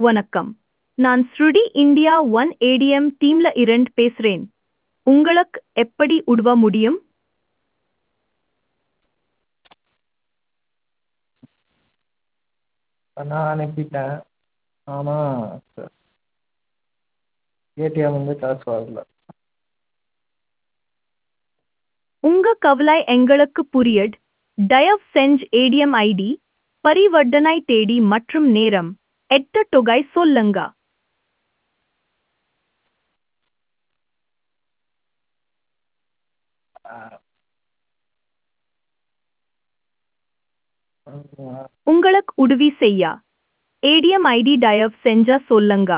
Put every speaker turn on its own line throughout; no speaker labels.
வணக்கம் நான் ஸ்ருடி இந்தியா ஒன் ஏடிஎம் டீம்ல இருந்து பேசுறேன் உங்களுக்கு எப்படி உதவ முடியும்
நான் அனுப்பிட்டேன் ஆனால் ஏடிஎம் வந்து காசு வரல
உங்க கவலை எங்களுக்கு புரியுது தயவு செஞ்சு ஏடிஎம் ஐடி பரிவர்த்தனை தேதி மற்றும் நேரம் எட்டு தொகை சொல்லுங்க உங்களுக்கு உதவி செய்ய ஏடிஎம் ஐடி தயவு செஞ்ச சொல்லுங்க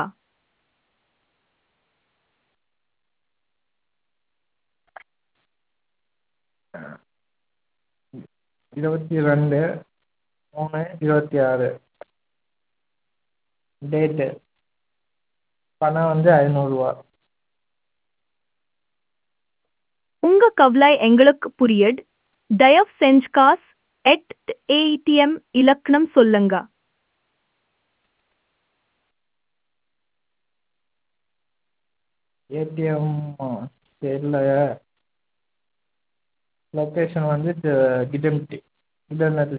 இருபத்தி ரெண்டு மூணு இருபத்தி ஆறு டேட்டு பணம் வந்து ஐநூறுரூவா
உங்க கவலை எங்களுக்கு புரியுது தயவு செஞ்சு காசு எட் ஏடிஎம் இலக்கணம் சொல்லுங்க
ஏடிஎம் தெரியல லொக்கேஷன் வந்து கிடம்டி கிடநல்லி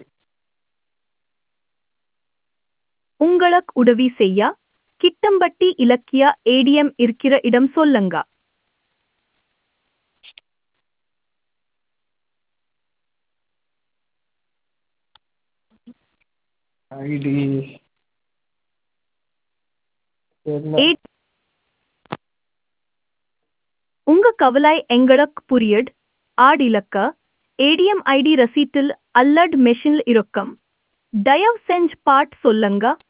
உங்களுக்கு உதவி செய்ய கிட்டம்பட்டி இலக்கிய ஏடிஎம் இருக்கிற இடம் சொல்லுங்க
ஐடி தெரியல
ஏ- உங்க கவலை எங்களுக்கு புரியுது ஆட் இலக்க ஏடிஎம் ஐடி ரசீட்டில் அல்லட் மெஷினில் இருக்கும் தயவு செஞ்சு பாட் சொல்லுங்க